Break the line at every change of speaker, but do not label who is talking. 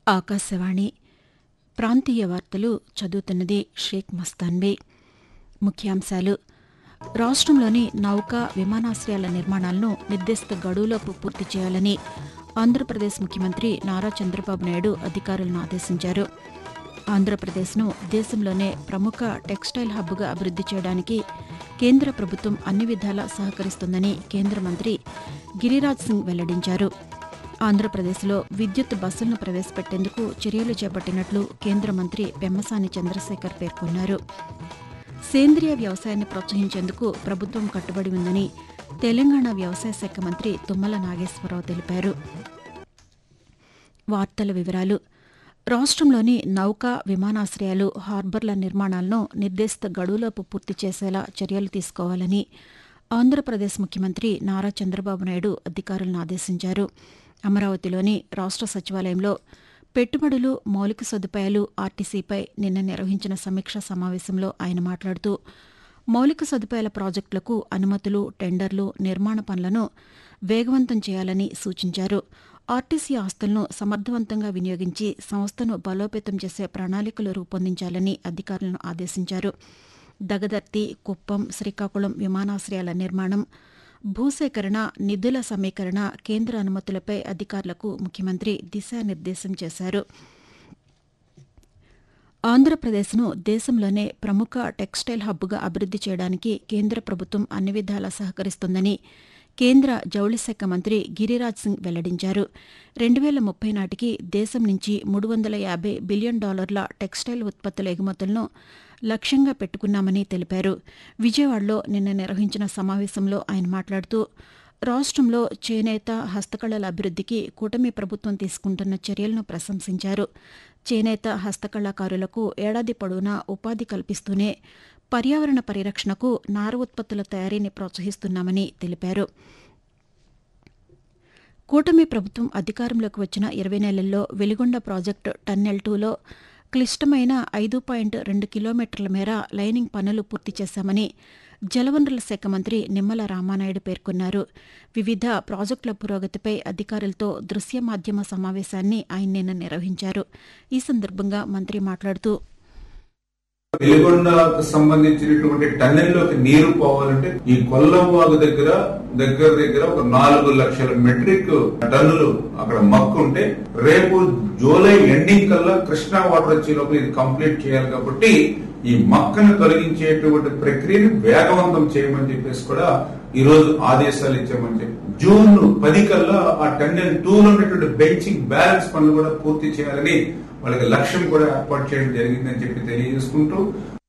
ఆకాశవాణి ప్రాంతీయ వార్తలు చదువుతున్నది షేక్ మస్తాన్బీ ముఖ్యాంశాలు రాష్ట్రంలోని నౌకా విమానాశ్రయాల నిర్మాణాలను నిర్దిష్ట గడువులోపు పూర్తి చేయాలని ఆంధ్రప్రదేశ్ ముఖ్యమంత్రి నారా చంద్రబాబు నాయుడు అధికారులను ఆదేశించారు ఆంధ్రప్రదేశ్ను దేశంలోనే ప్రముఖ టెక్స్టైల్ హబ్గా అభివృద్ది చేయడానికి కేంద్ర ప్రభుత్వం అన్ని విధాలా సహకరిస్తుందని కేంద్ర మంత్రి గిరిరాజ్ సింగ్ వెల్లడించారు ఆంధ్రప్రదేశ్లో విద్యుత్ బస్సులను ప్రవేశపెట్టేందుకు చర్యలు చేపట్టినట్లు కేంద్ర మంత్రి పెమ్మసాని చంద్రశేఖర్ పేర్కొన్నారు సేంద్రియ వ్యవసాయాన్ని ప్రోత్సహించేందుకు ప్రభుత్వం కట్టుబడి ఉందని తెలంగాణ వ్యవసాయ శాఖ మంత్రి తుమ్మల నాగేశ్వరరావు తెలిపారు వార్తల వివరాలు రాష్ట్రంలోని నౌకా విమానాశ్రయాలు హార్బర్ల నిర్మాణాలను నిర్దేశిత గడువులోపు పూర్తి చేసేలా చర్యలు తీసుకోవాలని ఆంధ్రప్రదేశ్ ముఖ్యమంత్రి నారా చంద్రబాబు నాయుడు అధికారులను ఆదేశించారు అమరావతిలోని రాష్ట్ర సచివాలయంలో పెట్టుబడులు మౌలిక సదుపాయాలు ఆర్టీసీపై నిన్న నిర్వహించిన సమీక్షా సమావేశంలో ఆయన మాట్లాడుతూ మౌలిక సదుపాయాల ప్రాజెక్టులకు అనుమతులు టెండర్లు నిర్మాణ పనులను వేగవంతం చేయాలని సూచించారు ఆర్టీసీ ఆస్తులను సమర్థవంతంగా వినియోగించి సంస్థను బలోపేతం చేసే ప్రణాళికలు రూపొందించాలని అధికారులను ఆదేశించారు దగదర్తి కుప్పం శ్రీకాకుళం విమానాశ్రయాల నిర్మాణం భూసేకరణ నిధుల సమీకరణ కేంద్ర అనుమతులపై అధికారులకు ముఖ్యమంత్రి దిశానిర్దేశం చేశారు ఆంధ్రప్రదేశ్ను దేశంలోనే ప్రముఖ టెక్స్టైల్ హబ్గా అభివృద్ది చేయడానికి కేంద్ర ప్రభుత్వం అన్ని విధాలా సహకరిస్తుందని కేంద్ర జౌళి శాఖ మంత్రి గిరిరాజ్ సింగ్ వెల్లడించారు రెండు వేల ముప్పై నాటికి దేశం నుంచి మూడు వందల యాభై బిలియన్ డాలర్ల టెక్స్టైల్ ఉత్పత్తుల ఎగుమతులను లక్ష్యంగా పెట్టుకున్నామని తెలిపారు విజయవాడలో నిన్న నిర్వహించిన సమావేశంలో ఆయన మాట్లాడుతూ రాష్ట్రంలో చేనేత హస్తకళల అభివృద్దికి కూటమి ప్రభుత్వం తీసుకుంటున్న చర్యలను ప్రశంసించారు చేనేత హస్తకళాకారులకు ఏడాది పొడవునా ఉపాధి కల్పిస్తూనే పర్యావరణ పరిరక్షణకు నార ఉత్పత్తుల తయారీని ప్రోత్సహిస్తున్నామని తెలిపారు కూటమి ప్రభుత్వం అధికారంలోకి వచ్చిన ఇరవై నెలల్లో వెలిగొండ ప్రాజెక్టు టన్నెల్ టూలో క్లిష్టమైన ఐదు పాయింట్ రెండు కిలోమీటర్ల మేర లైనింగ్ పనులు పూర్తి చేశామని జలవనరుల శాఖ మంత్రి నిమ్మల రామానాయుడు పేర్కొన్నారు వివిధ ప్రాజెక్టుల పురోగతిపై అధికారులతో దృశ్య మాధ్యమ సమావేశాన్ని ఆయన నిన్న నిర్వహించారు ఈ సందర్భంగా మంత్రి మాట్లాడుతూ
వెలిగొండకు సంబంధించినటువంటి టన్నెల్లోకి నీరు పోవాలంటే ఈ కొల్లంవాగు దగ్గర దగ్గర దగ్గర ఒక నాలుగు లక్షల మెట్రిక్ టన్నులు అక్కడ మక్కు ఉంటే రేపు జూలై ఎండింగ్ కల్లా కృష్ణా వాటర్ వచ్చే లోపల ఇది కంప్లీట్ చేయాలి కాబట్టి ఈ మక్కను తొలగించేటువంటి ప్రక్రియను వేగవంతం చేయమని చెప్పేసి కూడా ఈ రోజు ఆదేశాలు ఇచ్చామని చెప్పి జూన్ పది కల్లా ఆ టన్నెల్ టూ లో ఉన్నటువంటి బెంచింగ్ బ్యాలెన్స్ పనులు కూడా పూర్తి చేయాలని వాళ్ళకి లక్ష్యం కూడా ఏర్పాటు చేయడం జరిగిందని చెప్పి తెలియజేసుకుంటూ